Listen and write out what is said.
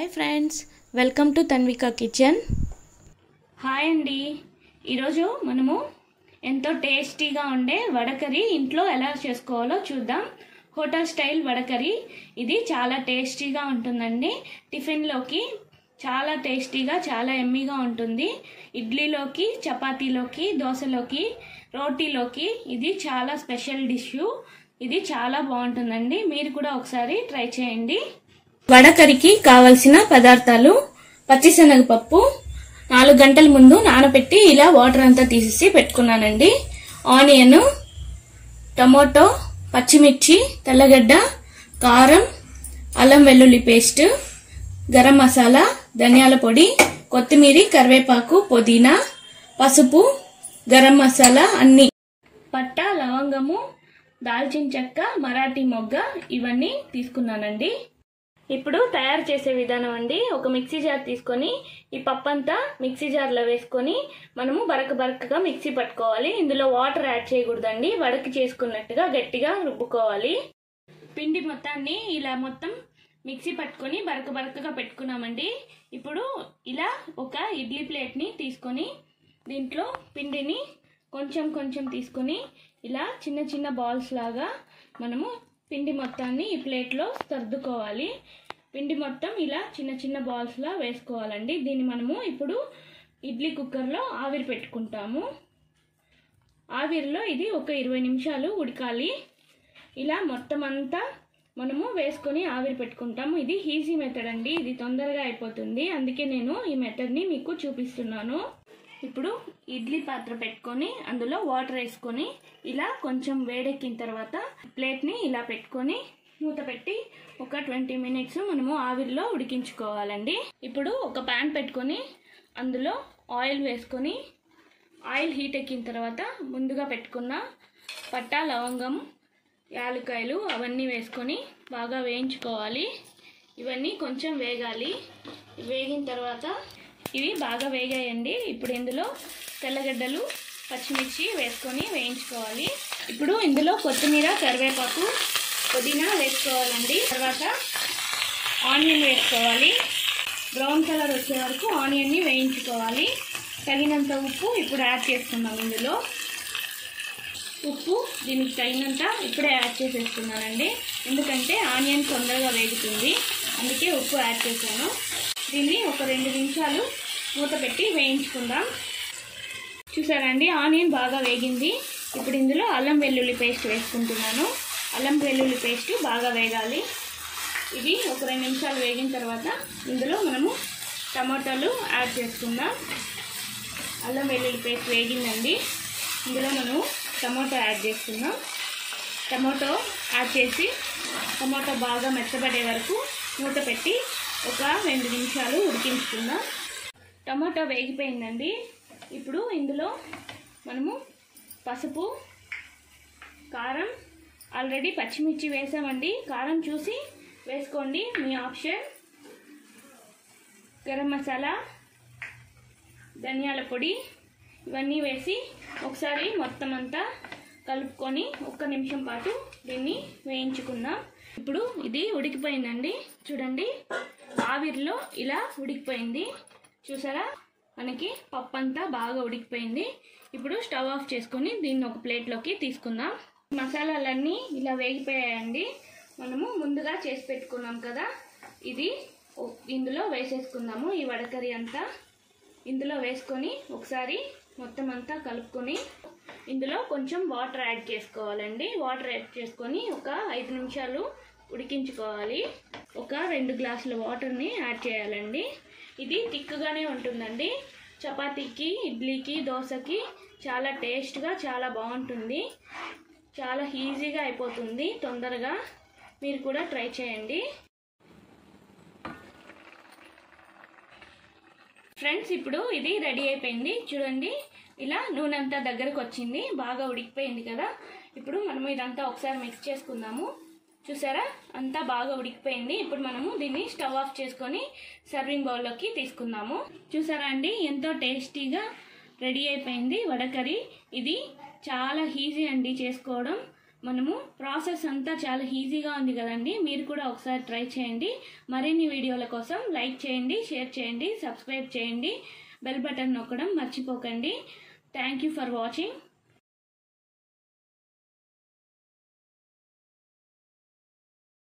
hi friends welcome to Tanvika kitchen hi అండి ఈరోజు మనము ఎంతో టేస్టీగా ఉండే వడకరి ఇంట్లో ఎలా చేసుకోవాలో చూద్దాం హోటల్ స్టైల్ వడకరి ఇది చాలా టేస్టీగా ఉంటుందండి టిఫిన్లోకి చాలా టేస్టీగా చాలా ఎమ్మీగా ఉంటుంది ఇడ్లీలోకి చపాతీలోకి దోశలోకి రోటీలోకి ఇది చాలా స్పెషల్ డిష్ ఇది చాలా బాగుంటుందండి మీరు కూడా ఒకసారి ట్రై చేయండి వడకరికి కావలసిన పదార్థాలు పచ్చిశనగపప్పు నాలుగు గంటల ముందు నానబెట్టి ఇలా వాటర్ అంతా తీసేసి పెట్టుకున్నానండి ఆనియన్ టమోటో పచ్చిమిర్చి తెల్లగడ్డ కారం అల్లం వెల్లుల్లి పేస్ట్ గరం మసాలా ధనియాల పొడి కొత్తిమీర కరివేపాకు పుదీనా పసుపు గరం మసాలా అన్ని పట్ట లవంగము దాల్చిన చెక్క మరాఠీ మొగ్గ ఇవన్నీ తీసుకున్నానండి ఇప్పుడు తయారు చేసే విధానం అండి ఒక మిక్సీ జార్ తీసుకొని ఈ పప్పు అంతా మిక్సీ జార్లో వేసుకొని మనము బరక బరకగా మిక్సీ పట్టుకోవాలి ఇందులో వాటర్ యాడ్ చేయకూడదండి వడకి చేసుకున్నట్టుగా గట్టిగా రుబ్బుకోవాలి పిండి మొత్తాన్ని ఇలా మొత్తం మిక్సీ పట్టుకొని బరక బరకగా పెట్టుకున్నామండి ఇప్పుడు ఇలా ఒక ఇడ్లీ ప్లేట్ని తీసుకొని దీంట్లో పిండిని కొంచెం కొంచెం తీసుకొని ఇలా చిన్న చిన్న బాల్స్ లాగా మనము పిండి మొత్తాన్ని ఈ ప్లేట్లో సర్దుకోవాలి పిండి మొత్తం ఇలా చిన్న చిన్న బాల్స్లా వేసుకోవాలండి దీన్ని మనము ఇప్పుడు ఇడ్లీ కుక్కర్లో ఆవిరి పెట్టుకుంటాము ఆవిరిలో ఇది ఒక ఇరవై నిమిషాలు ఉడకాలి ఇలా మొత్తం అంతా మనము వేసుకొని ఆవిరి పెట్టుకుంటాము ఇది ఈజీ మెథడ్ అండి ఇది తొందరగా అయిపోతుంది అందుకే నేను ఈ మెథడ్ని మీకు చూపిస్తున్నాను ఇప్పుడు ఇడ్లీ పాత్ర పెట్టుకొని అందులో వాటర్ వేసుకొని ఇలా కొంచెం వేడెక్కిన తర్వాత ప్లేట్ని ఇలా పెట్టుకొని మూత పెట్టి ఒక ట్వంటీ మినిట్స్ మనము ఆవిరిలో ఉడికించుకోవాలండి ఇప్పుడు ఒక ప్యాన్ పెట్టుకొని అందులో ఆయిల్ వేసుకొని ఆయిల్ హీట్ ఎక్కిన తర్వాత ముందుగా పెట్టుకున్న పట్టా లవంగం యాలకాయలు అవన్నీ వేసుకొని బాగా వేయించుకోవాలి ఇవన్నీ కొంచెం వేగాలి వేగిన తర్వాత ఇవి బాగా వేగాయండి ఇప్పుడు ఇందులో తెల్లగడ్డలు పచ్చిమిర్చి వేసుకొని వేయించుకోవాలి ఇప్పుడు ఇందులో కొత్తిమీర కరివేపాకు పుదీనా వేసుకోవాలండి తర్వాత ఆనియన్ వేసుకోవాలి బ్రౌన్ కలర్ వచ్చే వరకు ఆనియన్ని వేయించుకోవాలి తగినంత ఉప్పు ఇప్పుడు యాడ్ చేసుకున్నాం ఇందులో ఉప్పు దీనికి తగినంత ఇప్పుడే యాడ్ చేసేస్తున్నానండి ఎందుకంటే ఆనియన్ తొందరగా వేగుతుంది అందుకే ఉప్పు యాడ్ చేశాను దీన్ని ఒక రెండు నిమిషాలు మూత పెట్టి వేయించుకుందాం చూసారండి ఆనియన్ బాగా వేగింది ఇప్పుడు ఇందులో అల్లం వెల్లుల్లి పేస్ట్ వేసుకుంటున్నాను అల్లం వెల్లుల్లి పేస్ట్ బాగా వేగాలి ఇది ఒక రెండు నిమిషాలు వేగిన తర్వాత ఇందులో మనము టమాటాలు యాడ్ చేసుకుందాం అల్లం వెల్లుల్లి పేస్ట్ వేగిందండి ఇందులో మనము టమాటో యాడ్ చేసుకుందాం టమాటో యాడ్ చేసి టమాటో బాగా మెత్తబడే వరకు మూత పెట్టి ఒక రెండు నిమిషాలు ఉడికించుకుందాం టమాటో వేగిపోయిందండి ఇప్పుడు ఇందులో మనము పసుపు కారం ఆల్రెడీ పచ్చిమిర్చి వేసామండి కారం చూసి వేసుకోండి మీ ఆప్షన్ గరం మసాలా ధనియాల పొడి ఇవన్నీ వేసి ఒకసారి మొత్తం అంతా కలుపుకొని ఒక్క నిమిషం పాటు దీన్ని వేయించుకుందాం ఇప్పుడు ఇది ఉడికిపోయిందండి చూడండి ఆవిరిలో ఇలా ఉడికిపోయింది చూసారా మనకి పప్పు అంతా బాగా ఉడికిపోయింది ఇప్పుడు స్టవ్ ఆఫ్ చేసుకొని దీన్ని ఒక ప్లేట్లోకి తీసుకుందాం మసాలాలన్నీ ఇలా వేగిపోయాయండి మనము ముందుగా చేసి పెట్టుకున్నాం కదా ఇది ఓ- ఇందులో వేసేసుకుందాము ఈ వడకరి అంతా ఇందులో వేసుకొని ఒకసారి మొత్తం అంతా కలుపుకొని ఇందులో కొంచెం వాటర్ యాడ్ చేసుకోవాలండి వాటర్ యాడ్ చేసుకొని ఒక ఐదు నిమిషాలు ఉడికించుకోవాలి ఒక రెండు గ్లాసుల వాటర్ని యాడ్ చేయాలండి ఇది థిక్గానే ఉంటుందండి చపాతీకి ఇడ్లీకి దోశకి చాలా టేస్ట్గా చాలా బాగుంటుంది చాలా ఈజీగా అయిపోతుంది తొందరగా మీరు కూడా ట్రై చేయండి ఫ్రెండ్స్ ఇప్పుడు ఇది రెడీ అయిపోయింది చూడండి ఇలా నూనె అంతా దగ్గరకు వచ్చింది బాగా ఉడికిపోయింది కదా ఇప్పుడు మనము ఇదంతా ఒకసారి మిక్స్ చేసుకుందాము చూసారా అంతా బాగా ఉడికిపోయింది ఇప్పుడు మనము దీన్ని స్టవ్ ఆఫ్ చేసుకొని సర్వింగ్ బౌల్లోకి తీసుకుందాము చూసారా అండి ఎంతో టేస్టీగా రెడీ అయిపోయింది వడకరి ఇది చాలా ఈజీ అండి చేసుకోవడం మనము ప్రాసెస్ అంతా చాలా ఈజీగా ఉంది కదండి మీరు కూడా ఒకసారి ట్రై చేయండి మరిన్ని వీడియోల కోసం లైక్ చేయండి షేర్ చేయండి సబ్స్క్రైబ్ చేయండి బెల్ బటన్ నొక్కడం మర్చిపోకండి థ్యాంక్ యూ ఫర్ వాచింగ్